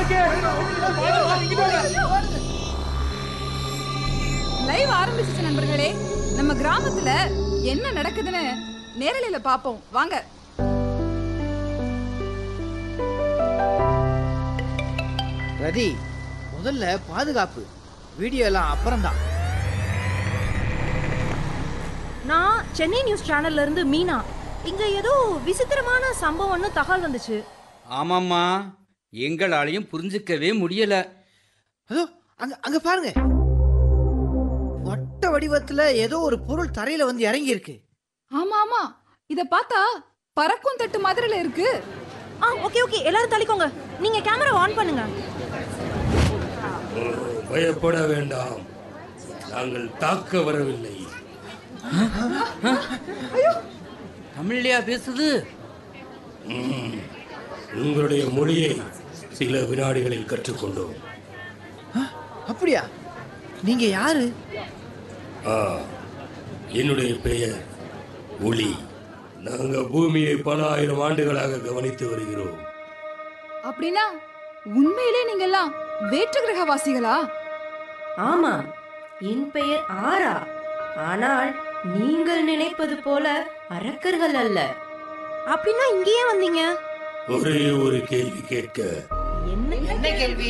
Live ஆரம்பிச்சிச்சு நண்பர்களே நம்ம கிராமத்துல என்ன நடக்குதுன்னு நேரலையில பாப்போம் வாங்க ரதி முதல்ல பாதுகாப்பு வீடியோ எல்லாம் அப்புறம்தான் நான் சென்னை நியூஸ் சேனல்ல இருந்து மீனா இங்க ஏதோ விசித்திரமான சம்பவம்னு தகவல் வந்துச்சு ஆமாம்மா எங்களாலையும் புரிஞ்சுக்கவே முடியல அதோ அங்க அங்க பாருங்க வட்ட வடிவத்துல ஏதோ ஒரு பொருள் தரையில வந்து இறங்கி இருக்கு ஆமா ஆமா இத பார்த்தா பறக்கும் தட்டு மாதிரில இருக்கு ஆ ஓகே ஓகே எல்லாரும் தள்ளிக்கோங்க நீங்க கேமரா ஆன் பண்ணுங்க பயப்பட வேண்டாம் நாங்கள் தாக்க வரவில்லை தமிழ்லையா பேசுது ம், உங்களுடைய மொழியை சில வினாடிகளில் கற்றுக்கொண்டோம் ஆ, அப்படியா நீங்க யாரு ஆ, என்னுடைய பெயர் ஒளி நாங்க பூமியை பல ஆயிரம் ஆண்டுகளாக கவனித்து வருகிறோம் அப்படின்னா உண்மையிலே நீங்க எல்லாம் வேற்று கிரகவாசிகளா ஆமா என் பெயர் ஆரா ஆனால் நீங்கள் நினைப்பது போல அரக்கர்கள் அல்ல அப்படின்னா இங்கேயே வந்தீங்க ஒரே ஒரு கேள்வி கேட்க என்ன என்ன கேள்வி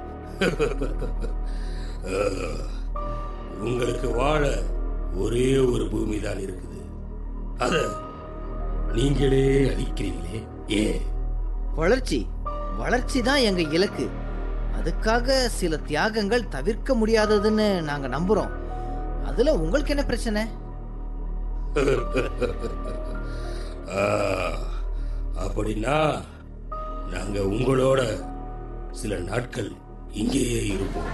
ஆ, உங்களுக்கு வாழ ஒரே ஒரு பூமி தான் இருக்குது அத நீங்களே அழிக்கிறீங்களே ஏன் வளர்ச்சி வளர்ச்சி தான் எங்க இலக்கு அதுக்காக சில தியாகங்கள் தவிர்க்க முடியாததுன்னு நாங்க நம்புறோம் அதுல உங்களுக்கு என்ன பிரச்சனை ஆ, அப்படின்னா நாங்க உங்களோட சில நாட்கள் இங்கேயே இருப்போம்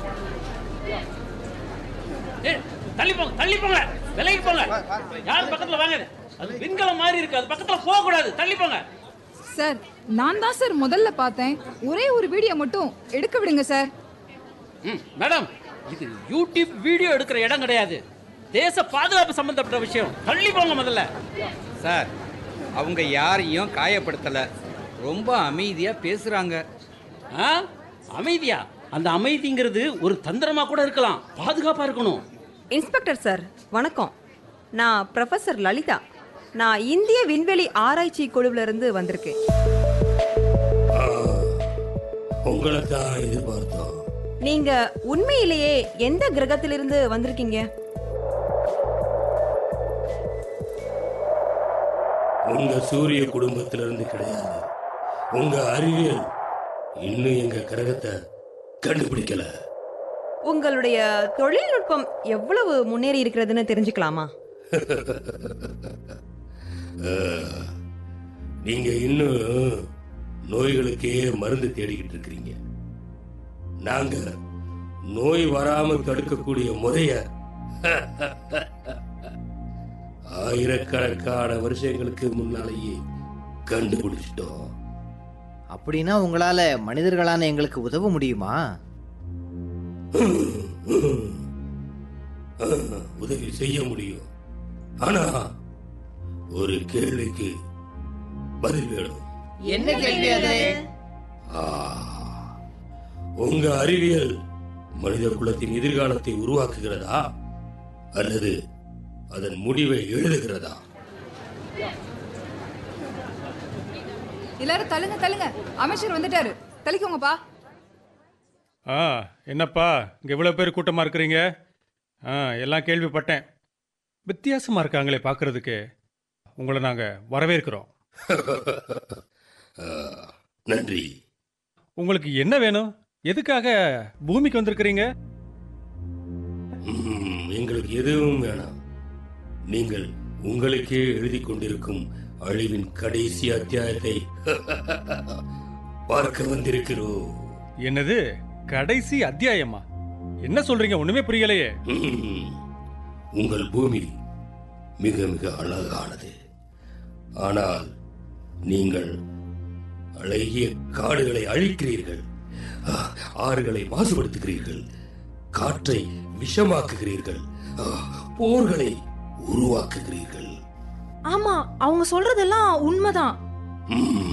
ஏய், தள்ளி போங்க தள்ளி போங்க விலகி போங்க யார் பக்கத்துல வாங்க அது விண்கலம் மாதிரி இருக்கு அது பக்கத்துல போக கூடாது தள்ளி போங்க சார் நான் தான் சார் முதல்ல பார்த்தேன் ஒரே ஒரு வீடியோ மட்டும் எடுக்க விடுங்க சார் ம், மேடம் இது யூடியூப் வீடியோ எடுக்கிற இடம் கிடையாது தேச பாதுகாப்பு சம்பந்தப்பட்ட விஷயம் தள்ளி போங்க முதல்ல சார் அவங்க யாரையும் காயப்படுத்தல ரொம்ப அமைதியா பேசுறாங்க ஆ? அமைதியா அந்த அமைதிங்கிறது ஒரு தந்திரமா கூட இருக்கலாம் பாதுகாப்பா இருக்கணும் இன்ஸ்பெக்டர் சார் வணக்கம் நான் ப்ரொஃபசர் லலிதா நான் இந்திய விண்வெளி ஆராய்ச்சி குழுவில இருந்து வந்திருக்கேன் ஆ, உங்களை தான் எதிர்பார்த்தோம் நீங்க உண்மையிலேயே எந்த கிரகத்திலிருந்து வந்திருக்கீங்க உங்க சூரிய குடும்பத்திலிருந்து கிடையாது உங்க அறிவியல் இன்னும் எங்க கிரகத்தை கண்டுபிடிக்கல உங்களுடைய தொழில்நுட்பம் எவ்வளவு முன்னேறி இருக்கிறதுன்னு தெரிஞ்சுக்கலாமா ஆ, நீங்க இன்னும் நோய்களுக்கே மருந்து தேடிக்கிட்டு இருக்கிறீங்க நாங்க நோய் வராமல் தடுக்கக்கூடிய முறைய ஆயிரக்கணக்கான வருஷங்களுக்கு முன்னாலேயே கண்டுபிடிச்சிட்டோம் அப்படின்னா உங்களால மனிதர்களான எங்களுக்கு உதவ முடியுமா ஆ, உதவி செய்ய முடியும் ஆனா ஒரு கேள்விக்கு பதில் வேணும் என்ன கேள்வி அது ஆ, உங்க அறிவியல் மனித குலத்தின் எதிர்காலத்தை உருவாக்குகிறதா அல்லது அதன் முடிவை எழுதுகிறதா எல்லாரும் தள்ளுங்க தள்ளுங்க அமைச்சர் வந்துட்டாரு தள்ளிக்கோங்கப்பா ஆ என்னப்பா இங்கே இவ்வளோ பேர் கூட்டமாக இருக்கிறீங்க ஆ எல்லாம் கேள்விப்பட்டேன் வித்தியாசமாக இருக்காங்களே பார்க்கறதுக்கு உங்களை நாங்கள் வரவேற்கிறோம் ஆ, நன்றி உங்களுக்கு என்ன வேணும் எதுக்காக பூமிக்கு வந்திருக்கிறீங்க ம், எங்களுக்கு எதுவும் வேணாம் நீங்கள் உங்களுக்கே எழுதி கொண்டிருக்கும் அழிவின் கடைசி அத்தியாயத்தை பார்க்க வந்திருக்கிறோம் என்னது கடைசி அத்தியாயமா என்ன சொல்றீங்க ஒண்ணுமே புரியலையே ம், உங்கள் பூமி மிக மிக அழகானது ஆனால் நீங்கள் அழகிய காடுகளை அழிக்கிறீர்கள் ஆ, ஆறுகளை மாசுபடுத்துகிறீர்கள் காற்றை விஷமாக்குகிறீர்கள் ஆ, போர்களை உருவாக்குகிறீர்கள் ஆமா அவங்க சொல்றதெல்லாம் உண்மைதான் ம்